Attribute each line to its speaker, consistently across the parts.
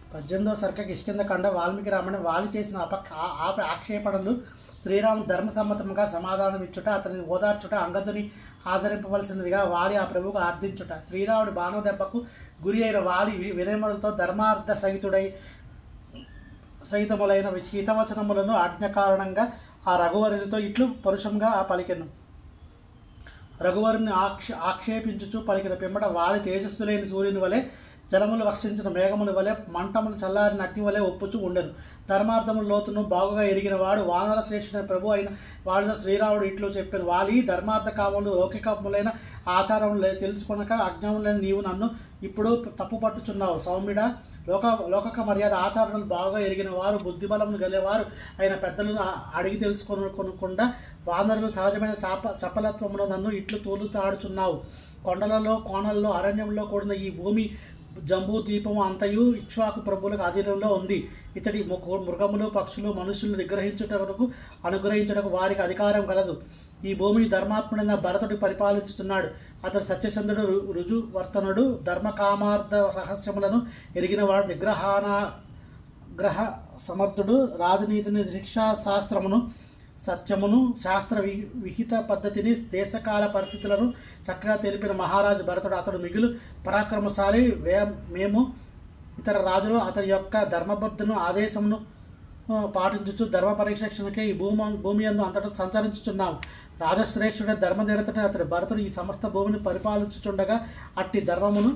Speaker 1: పద్దెనిమిదవ సర్క కిష్కిందకండ వాల్మీకి రామని వాలి చేసిన అప ఆ- ఆప ఆక్షేపణలు శ్రీరాముడు ధర్మసమ్మతంగా సమాధానం ఇచ్చుట అతని ఓదార్చుట అంగదుని ఆదరింపవలసినదిగా వాలి ఆ ప్రభువుకు ఆర్థించుట శ్రీరాముడి బాణం దెబ్బకు గురి అయిన వాలి వి- వినయములతో ధర్మార్థ సహితుడై సహితములైన హితవచనములను ఆజ్ఞ కారణంగా ఆ రఘువరునితో ఇట్లు పరుషంగా ఆ పలికెను రఘువరుని ఆక్ష ఆక్షేపించుచు పలికిన పిమ్మట వాలి తేజస్సు లేని సూర్యుని వలె జలములు వక్షించిన మేఘముల వలె మంటములు చల్లారిన అగ్ని వలె ఒప్పుచు ఉండెను ధర్మార్థముల లోతును బాగుగా ఎరిగిన వాడు వానర శ్రేష్ఠుని ప్రభు అయిన వాడిన శ్రీరాముడు ఇట్లు చెప్పాను వాలి ధర్మార్థ కామములు లౌకికములైన ఆచారములు లే- తెలుసుకొనక అజ్ఞాములైన నీవు నన్ను ఇప్పుడు తప్పు పట్టుచున్నావు సౌమ్యుడ లోక లోకక మర్యాద ఆచరణలు బాగా ఎరిగిన వారు బుద్ధిబలమును గెలేవారు అయిన పెద్దలను ఆ- అడిగి తెలుసుకొనకుండా వానరులు సహజమైన చాప చపలత్వమును నన్ను ఇట్లు తూలుతాడుచున్నావు కొండలలో కోణల్లో అరణ్యంలో కూడిన ఈ భూమి జంబూ దీపము అంతయు ఇక్ష్వాకు ప్రభువులకు అధీనంలో ఉంది ఇతడి ము- మృగములు పక్షులు మనుషులు నిగ్రహించుటకు అనుగ్రహించుటకు వారికి అధికారం కలదు ఈ భూమిని ధర్మాత్ముడైన భరతుడు పరిపాలించుతున్నాడు అతడు సత్యచంద్రుడు రు- రుజువర్తనుడు ధర్మకామార్థ రహస్యములను ఎరిగినవాడు నిగ్రహాన గ్రహ సమర్థుడు రాజనీతిని శిక్షా శాస్త్రమును సత్యమును శాస్త్ర వి విహిత పద్ధతిని దేశకాల పరిస్థితులను చక్కగా తెలిపిన మహారాజు భరతుడు అతడు మిగులు పరాక్రమశాలి వే మేము ఇతర రాజులు అతని యొక్క ధర్మబద్ధను ఆదేశమును ఆ, పాటించుచు ధర్మ పరిరక్షణకే ఈ భూమి భూమి అందు అంతటా సంచరించుచున్నాం రాజశ్రేష్ఠుడ ధర్మనిరతుడే అతడు భరతుడు ఈ సమస్త భూమిని పరిపాలించుచుండగా అట్టి ధర్మమును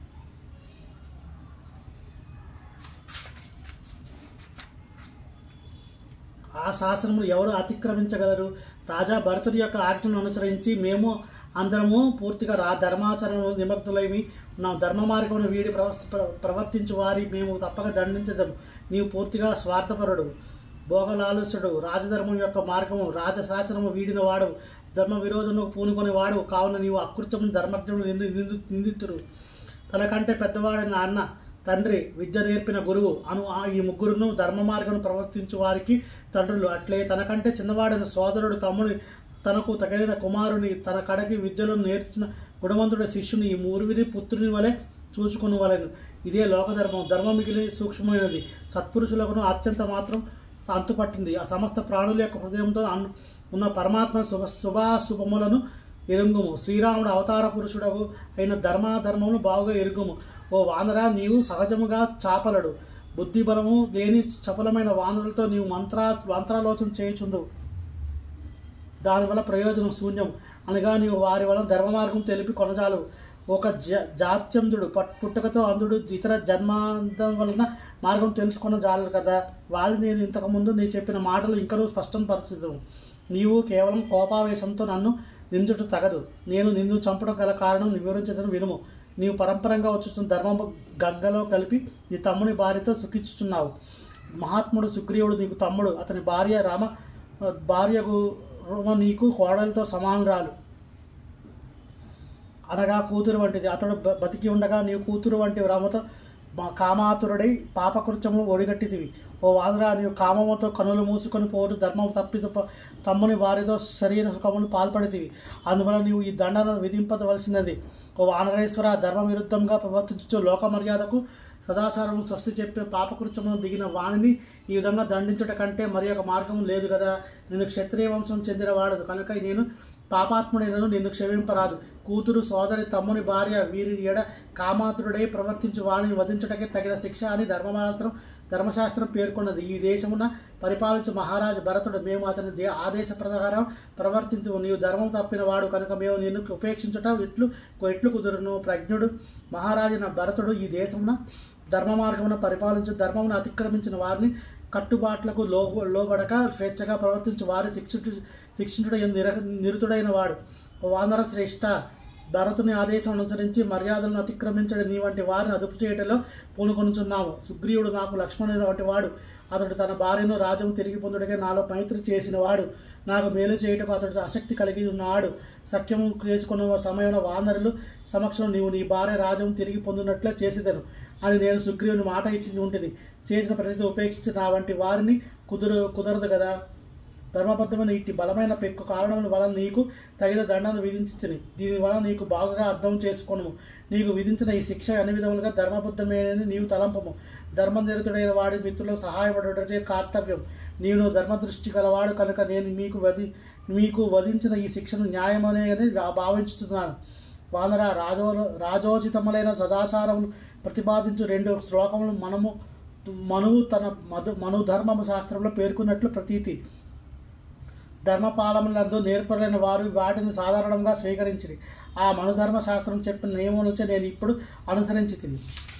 Speaker 1: ఆ శాసనములు ఎవరు అతిక్రమించగలరు రాజా భరతుడి యొక్క ఆజ్ఞను అనుసరించి మేము అందరము పూర్తిగా రా ధర్మాచరణ నిమగ్నులైమి నా ధర్మ మార్గమును వీడి ప్రవర్త ప్ర- ప్రవర్తించు వారి మేము తప్పక దండించదము నీవు పూర్తిగా స్వార్థపరుడు భోగలాలసుడు రాజధర్మం యొక్క మార్గము రాజశాసనము వీడిన వాడు ధర్మ విరోధము పూనుకొని వాడు కావున నీవు అకృత్యము ధర్మజ్ఞుడు నింది నిందు నిందితుడు తనకంటే పెద్దవాడైన అన్న తండ్రి విద్య నేర్పిన గురువు అను ఆ ఈ ముగ్గురును ధర్మ మార్గం ప్రవర్తించు వారికి తండ్రులు అట్లే తనకంటే చిన్నవాడైన సోదరుడు తమ్ముని తనకు తగిన కుమారుని తన కడకి విద్యలను నేర్చిన గుణవంతుడి శిష్యుని ఈ మూరువిని పుత్రుని వలె చూచుకుని వలెను ఇదే లోకధర్మం ధర్మం మిగిలి సూక్ష్మమైనది సత్పురుషులకు అత్యంత మాత్రం అంతుపట్టింది ఆ సమస్త ప్రాణుల యొక్క హృదయంతో అన్- ఉన్న పరమాత్మ శుభ శుభాశుభములను ఎరుంగుము శ్రీరాముడు అవతార పురుషుడగు అయిన ధర్మాధర్మమును బాగుగా ఎరుగుము ఓ వానరా నీవు సహజముగా చాపలడు బుద్ధి బలము లేని చపలమైన వానరులతో నీవు మంత్రా మంత్రాలోచన చేయుచుందువు దానివల్ల ప్రయోజనం శూన్యం అనగా నీవు వారి వలన ధర్మ మార్గం తెలిపి కొనజాలు ఒక జ జాత్యంధుడు పట్ పుట్టుకతో అంధుడు ఇతర జన్మాంతం వలన మార్గం తెలుసుకున్న జాలరు కదా వాళ్ళు నేను ఇంతకుముందు నీ చెప్పిన మాటలు ఇంకనూ స్పష్టం పరచదు నీవు కేవలం కోపావేశంతో నన్ను నిందుట తగదు నేను నిన్ను చంపడం గల కారణం వివరించదని వినుము నీవు పరంపరంగా వచ్చుతున్న ధర్మం గంగలో కలిపి నీ తమ్ముని భార్యతో సుఖించుచున్నావు మహాత్ముడు సుగ్రీవుడు నీకు తమ్ముడు అతని భార్య రామ భార్యకు రుమ నీకు కోడలతో సమానురాలు అనగా కూతురు వంటిది అతడు బ- బతికి ఉండగా నీవు కూతురు వంటి రమతో మా కామాతురుడై పాపకృత్యములు ఒడిగట్టితివి ఓ వాదురా నీవు కామముతో కనులు మూసుకొని పోటు ధర్మం తప్పి తప్ప- తమ్ముని వారితో శరీర సుఖములు పాల్పడితివి అందువల్ల నీవు ఈ దండను విధింపవలసినది ఓ వానరేశ్వర ధర్మ విరుద్ధంగా ప్రవర్తించు లోక మర్యాదకు సదాచారము స్వస్తి చెప్పిన పాపకృత్యమును దిగిన వాణిని ఈ విధంగా దండించుట కంటే మరి ఒక మార్గం లేదు కదా నేను క్షత్రియ వంశం చెందినవాడు కనుక నేను పాపాత్ముడైనను నిన్ను క్షమింపరాదు కూతురు సోదరి తమ్ముని భార్య వీరి ఎడ కామాతురుడై ప్రవర్తించు వాణిని వధించుటకే తగిన శిక్ష అని ధర్మశాస్త్రం ధర్మశాస్త్రం పేర్కొన్నది ఈ దేశమున పరిపాలించు మహారాజు భరతుడు మేము అతని దే ఆదేశ ప్రకారం ప్రవర్తించు నీవు ధర్మం తప్పిన వాడు కనుక మేము నిన్ను ఉపేక్షించుట ఇట్లు ఎట్లు కుదురును ప్రజ్ఞుడు మహారాజున భరతుడు ఈ దేశమున ధర్మ మార్గమున పరిపాలించు ధర్మమును అతిక్రమించిన వారిని కట్టుబాట్లకు లో లోబడక స్వేచ్ఛగా ప్రవర్తించు వారి శిక్షించు శిక్షించుట నిర నిరుతుడైన వాడు ఓ వానర శ్రేష్ఠ భరతుని ఆదేశం అనుసరించి మర్యాదలను అతిక్రమించడం నీ వంటి వారిని అదుపు చేయటంలో పూనుకొనుచున్నాము సుగ్రీవుడు నాకు లక్ష్మణుని వంటి వాడు అతడు తన భార్యను రాజ్యం తిరిగి పొందుటకే నాలో మైత్రి చేసిన వాడు నాకు మేలు చేయుటకు అతడు ఆసక్తి కలిగి ఉన్నాడు సఖ్యము చేసుకున్న సమయంలో వానరులు సమక్షంలో నీవు నీ భార్య రాజ్యం తిరిగి పొందినట్లే చేసేదను అని నేను సుగ్రీవుని మాట ఇచ్చి ఉంటుంది చేసిన ప్రతిదీ ఉపేక్షించి నా వంటి వారిని కుదురు కుదరదు కదా ధర్మబద్ధమైన ఇట్టి బలమైన పెక్కు కారణముల వలన నీకు తగిన దండను విధించి తిని దీని వలన నీకు బాగా అర్థం చేసుకొను నీకు విధించిన ఈ శిక్ష అన్ని విధములుగా ధర్మబద్ధమైనది నీవు తలంపము ధర్మనిరతుడైన వాడి మిత్రులకు సహాయపడటే కర్తవ్యం నీవు ధర్మదృష్టి గలవాడు కనుక నేను మీకు వది మీకు వధించిన ఈ శిక్షను న్యాయమనేది భావించుతున్నాను వానర రాజో రాజోచితములైన సదాచారములు ప్రతిపాదించు రెండు శ్లోకములు మనము మనువు తన మధు మను ధర్మ శాస్త్రంలో పేర్కొన్నట్లు ప్రతీతి ధర్మపాలములందు నేర్పలేని వారు వాటిని సాధారణంగా స్వీకరించిరి ఆ మనుధర్మ శాస్త్రం చెప్పిన నియమం నుంచి నేను ఇప్పుడు అనుసరించి తిని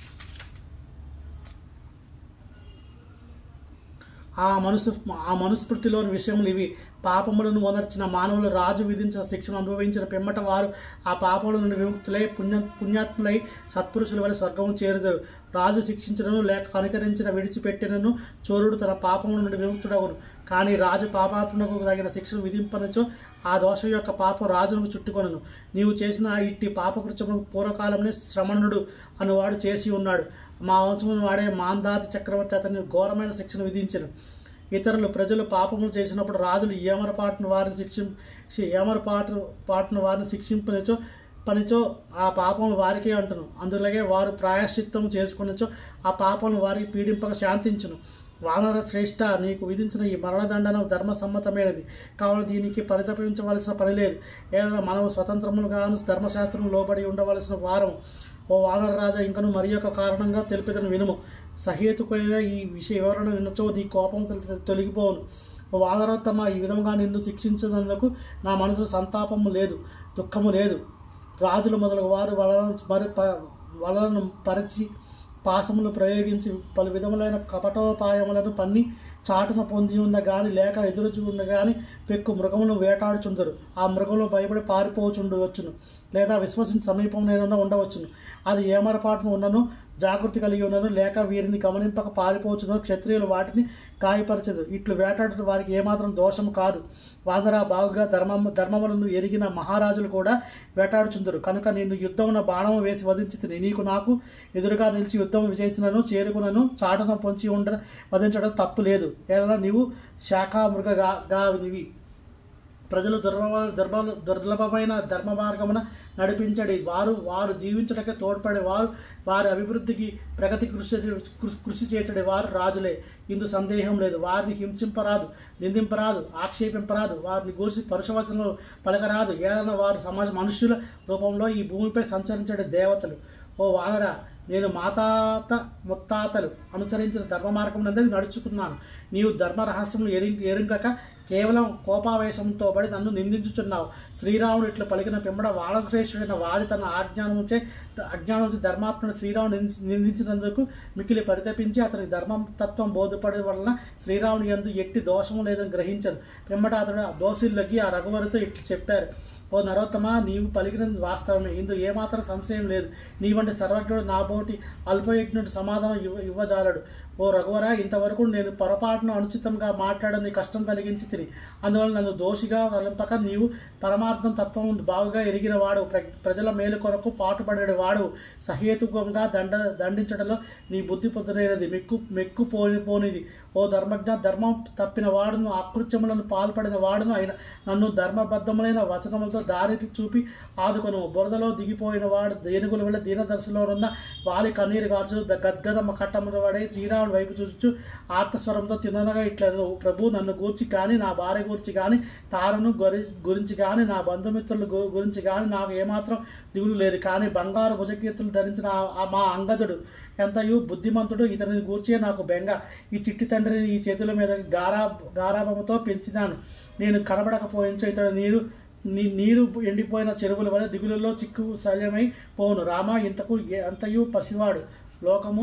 Speaker 1: ఆ మనుసు ఆ మనుస్మృతిలోని విషయములు ఇవి పాపములను వనర్చిన మానవులు రాజు విధించిన శిక్షను అనుభవించిన పిమ్మట వారు ఆ పాపముల నుండి విముక్తులై పుణ్య పుణ్యాత్ములై సత్పురుషుల వల్ల స్వర్గము చేరుదరు రాజు శిక్షించడను లేక కనికరించిన విడిచిపెట్టినను చోరుడు తన పాపముల నుండి విముక్తుడవును కానీ రాజు పాపాత్మకు తగిన శిక్షను విధింపనచో ఆ దోషం యొక్క పాపం రాజును చుట్టుకొనను నీవు చేసిన ఆ ఇట్టి పాపకృత్యము పూర్వకాలంలో శ్రమణుడు అనువాడు చేసి ఉన్నాడు మా వంశమును వాడే మాందాతి చక్రవర్తి అతని ఘోరమైన శిక్షను విధించను ఇతరులు ప్రజలు పాపములు చేసినప్పుడు రాజులు ఏమరపాటును వారిని శిక్షిం ఏమరపాటు పాటును వారిని శిక్షింపనిచో పనిచో ఆ పాపములు వారికే అంటును అందులాగే వారు ప్రాయశ్చిత్తం చేసుకునిచో ఆ పాపములు వారికి పీడింపక శాంతించును వానర శ్రేష్ఠ నీకు విధించిన ఈ మరణదండన ధర్మసమ్మతమైనది కావున దీనికి పరితపించవలసిన పని లేదు ఏదైనా మనం స్వతంత్రములుగాను ధర్మశాస్త్రం లోబడి ఉండవలసిన వారం ఓ వానర రాజా ఇంకను మరి యొక్క కారణంగా తెలిపిదను వినుము సహేతుకైన ఈ విషయ వివరణ వినచో నీ కోపం తొలి- తొలగిపోవును ఓ వానరోత్తమ ఈ విధంగా నిన్ను శిక్షించినందుకు నా మనసు సంతాపము లేదు దుఃఖము లేదు రాజులు మొదలగు వారు వలలను మరి ప- వలలను పరిచి పాసములు ప్రయోగించి పలు విధములైన కపటోపాయములను పన్ని చాటున పొంది ఉన్న గాని లేక ఎదురుచు ఉన్న గాని పెక్కు మృగమును వేటాడుచుందరు ఆ మృగములు భయపడి పారిపోచుండవచ్చును లేదా విశ్వసించి సమీపంలో ఉండవచ్చును అది ఏమరపాటును ఉన్నను జాగృతి కలిగి ఉన్నను లేక వీరిని గమనింపక పారిపోచును క్షత్రియులు వాటిని గాయపరచదు ఇట్లు వేటాడు వారికి ఏమాత్రం దోషం కాదు వాదరా బాగుగా ధర్మము ధర్మములను ఎరిగిన మహారాజులు కూడా వేటాడుచుందరు కనుక నిన్ను యుద్ధమున బాణము వేసి వధించి తిని నీకు నాకు ఎదురుగా నిలిచి యుద్ధం చేసినను చేరుకునను చాటున పొంచి ఉండ వధించడం తప్పు లేదు ఏదైనా నీవు శాఖా మృగగా గావినివి ప్రజలు దుర్లభ దుర్బ దుర్లభమైన ధర్మ మార్గమున నడిపించడి వారు వారు జీవించడానికి తోడ్పడే వారు వారి అభివృద్ధికి ప్రగతి కృషి కృ- కృషి చేసడి వారు రాజులే ఇందు సందేహం లేదు వారిని హింసింపరాదు నిందింపరాదు ఆక్షేపింపరాదు వారిని గూర్చి పరుషవచనలు పలకరాదు ఏదైనా వారు సమాజ మనుష్యుల రూపంలో ఈ భూమిపై సంచరించే దేవతలు ఓ వానరా నేను మాతాత ముత్తాతలు అనుసరించిన ధర్మ మార్గం నడుచుకున్నాను నీవు ధర్మ రహస్యములు ఎరి ఎరుంగక కేవలం కోపావేశంతో పడి నన్ను నిందించుచున్నావు శ్రీరాముడు ఇట్లు పలికిన పిమ్మడ వానశ్రేష్ఠుడైన వాడి తన అజ్ఞానం అజ్ఞానం ధర్మాత్మను శ్రీరాముడు నిందించి- నిందించినందుకు మిక్కిలి పరితపించి అతని ధర్మం తత్వం బోధపడే వలన శ్రీరాముని యందు ఎట్టి దోషము లేదని గ్రహించను పిమ్మట అతడు ఆ దోషులకి ఆ రఘువరితో ఇట్లు చెప్పారు ఓ నరోత్తమ నీవు పలికినది వాస్తవమే ఇందు ఏమాత్రం సంశయం లేదు నీ వంటి సర్వజ్ఞుడు నా బోటి అల్పయజ్ఞుడు సమాధానం ఇవ్వ ఇవ్వజాలడు ఓ రఘువర ఇంతవరకు నేను పొరపాటును అనుచితంగా మాట్లాడని కష్టం కలిగించి తిని అందువల్ల నన్ను దోషిగా తలంపక నీవు పరమార్థం తత్వం బాగుగా ఎరిగిన వాడు ప్ర- ప్రజల మేలు కొరకు పాటుపడే వాడు సహేతుకంగా దండ దండించడంలో నీ బుద్ధి పొందలేనిది మెక్కు మెక్కు పోని పోనిది ఓ ధర్మజ్ఞ ధర్మం తప్పిన వాడును అకృత్యములను పాల్పడిన వాడును అయిన నన్ను ధర్మబద్ధములైన వచనములతో దారి చూపి ఆదుకొను బురదలో దిగిపోయిన వాడు ఏనుగుల వల్ల దీనదర్శలోనున్న వాలి కన్నీరు గార్చు ద- గద్గదమ్మ కట్టముల వాడై శ్రీరాముడి వైపు చూచు ఆర్తస్వరంతో తిన్ననగా ఇట్లా ప్రభు నన్ను గూర్చి కానీ నా భార్య గురించి కానీ తారను గురి గురించి కానీ నా బంధుమిత్రుల గు- గురించి కానీ నాకు ఏమాత్రం దిగులు లేదు కానీ బంగారు భుజకీర్తులు ధరించిన ఆ- ఆ మా అంగదుడు ఎంతయు బుద్ధిమంతుడు ఇతనిని గూర్చే నాకు బెంగ ఈ చిట్టి తండ్రిని ఈ చేతుల మీద గారా గారాభముతో పెంచినాను నేను కనబడకపోయించో ఇతడు నీరు నీ నీరు ఎండిపోయిన చెరువుల వల్ల దిగులలో చిక్కు శల్యమై పోను రామ ఇంతకు ఏ- అంతయు పసివాడు లోకము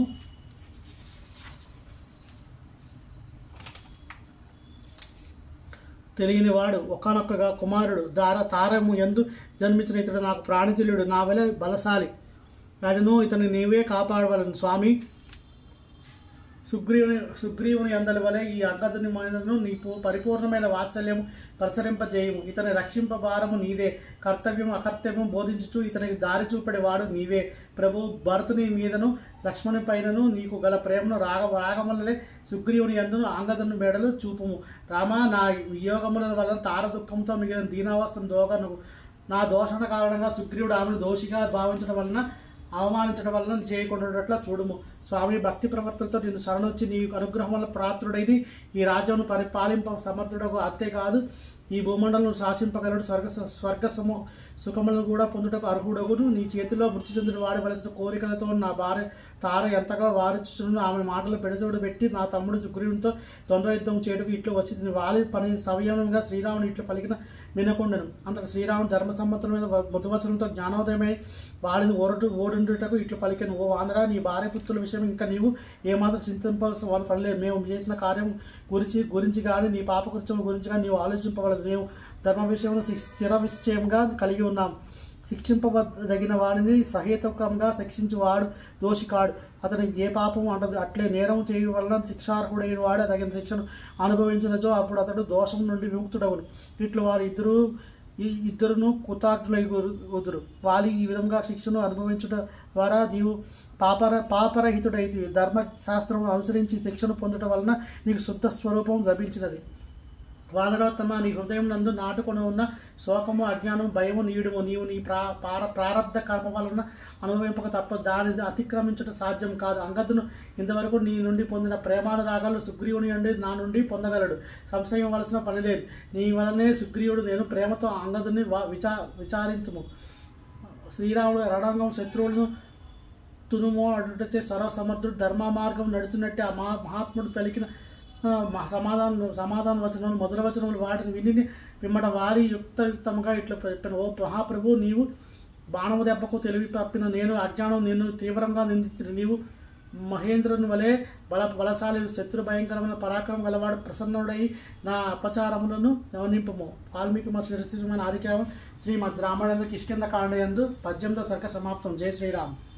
Speaker 1: తెలియని వాడు ఒకనొక్కగా కుమారుడు దార తారము ఎందు జన్మించిన ఇతడు నాకు ప్రాణితుల్యుడు నా వలె బలశాలి వాడును ఇతని నీవే కాపాడవలను స్వామి సుగ్రీవుని సుగ్రీవుని అందలి వలె ఈ అంగదుని మీదను నీ పూ- పరిపూర్ణమైన వాత్సల్యము ప్రసరింపజేయము ఇతని రక్షింప భారము నీదే కర్తవ్యం అకర్తవ్యం బోధించుచు ఇతనికి దారి చూపడేవాడు నీవే ప్రభు భరతుని మీదను లక్ష్మణి పైనను నీకు గల ప్రేమను రాగ రాగములనే సుగ్రీవుని అందును అంగదుని మెడలు చూపుము రామా నా వియోగముల వలన తార దుఃఖంతో మిగిలిన దీనావస్థను దోగను నా దోషణ కారణంగా సుగ్రీవుడు ఆమెను దోషిగా భావించడం వలన అవమానించడం వలన చేయకుండా చూడుము స్వామి భక్తి ప్రవర్తనతో నేను శరణొచ్చి నీ అనుగ్రహం వల్ల ప్రాత్రుడైన ఈ రాజ్యమును పరిపాలింప సమర్థుడకు అంతేకాదు ఈ భూమండలను శాసింపగలడు స్వర్గ స్వర్గ సము సుఖములను కూడా పొందుటకు అర్హుడగును నీ చేతిలో మృతి చెందిన వాడవలసిన కోరికలతో నా భార్య తార ఎంతగా వారిచును ఆమె మాటలు పెడచోడు పెట్టి నా తమ్ముడు సుగ్రీవునితో ద్వంద్వ యుద్ధం చేటుకు ఇట్లు వచ్చి వాలి పని సవయనంగా శ్రీరాముని ఇట్లు పలికిన వినకుండెను అంతకు శ్రీరాముడు ధర్మసమ్మతమైన మధువచనంతో జ్ఞానోదయమై వాడిని ఓరటు ఓడిండుటకు ఇట్లు పలికెను ఓ వానరా నీ భార్య పుత్రుల విషయం ఇంకా నీవు ఏమాత్రం చింతింపాల్సిన వాళ్ళు పడలేదు మేము చేసిన కార్యం గురించి గురించి కానీ నీ పాప కృత్యం గురించి కానీ నీవు ఆలోచింపగలదు మేము ధర్మ విషయంలో శిక్ష- స్థిర నిశ్చయంగా కలిగి ఉన్నాం శిక్షింపదగిన వాడిని సహేతుకంగా శిక్షించువాడు దోషి కాడు అతనికి ఏ పాపం అంటదు అట్లే నేరం చేయడం వలన శిక్షార్హుడైన వాడు తగిన శిక్షను అనుభవించినచో అప్పుడు అతడు దోషం నుండి విముక్తుడవును ఇట్లు వారు ఇద్దరు ఈ ఇద్దరును కృతార్థులై వదురు వాలి ఈ విధంగా శిక్షను అనుభవించుట ద్వారా నీవు పాపర పాపరహితుడైతే ధర్మశాస్త్రం అనుసరించి శిక్షను పొందుట వలన నీకు శుద్ధ స్వరూపం లభించినది వానరోత్తమ నీ హృదయం నందు నాటుకొని ఉన్న శోకము అజ్ఞానము భయము నీడుము నీవు నీ ప్రా పార ప్రారంధ కర్మ వలన అనుభవింపక తప్ప దానిని అతిక్రమించడం సాధ్యం కాదు అంగదును ఇంతవరకు నీ నుండి పొందిన ప్రేమానురాగాలు సుగ్రీవుని నుండి నా నుండి పొందగలడు సంశయం వలసిన పని లేదు నీ వలనే సుగ్రీవుడు నేను ప్రేమతో అంగదుని వా విచా విచారించుము శ్రీరాముడు రణంగం శత్రువులను తునుమో అడుటచే సర్వసమర్థుడు ధర్మ మార్గం నడుచున్నట్టే ఆ మహా మహాత్ముడు పలికిన ఆ, మా సమాధానం సమాధాన వచనములు మొదల వచనములు వాటిని విని పిమ్మట వారి యుక్తయుక్తముగా ఇట్లా చెప్పాను ఓ మహాప్రభు నీవు బాణము దెబ్బకు తెలివి తప్పిన నేను అజ్ఞానం నిన్ను తీవ్రంగా నిందించిన నీవు మహేంద్రుని వలె బల బలశాలి శత్రు భయంకరమైన పరాక్రమం గలవాడు ప్రసన్నుడై నా అపచారములను గమనింపము వాల్మీకి మా శ్రీమైన ఆదికావం శ్రీమద్ రామాయణ కిష్కింద కాండయందు పద్యంతో సర్క సమాప్తం జై శ్రీరామ్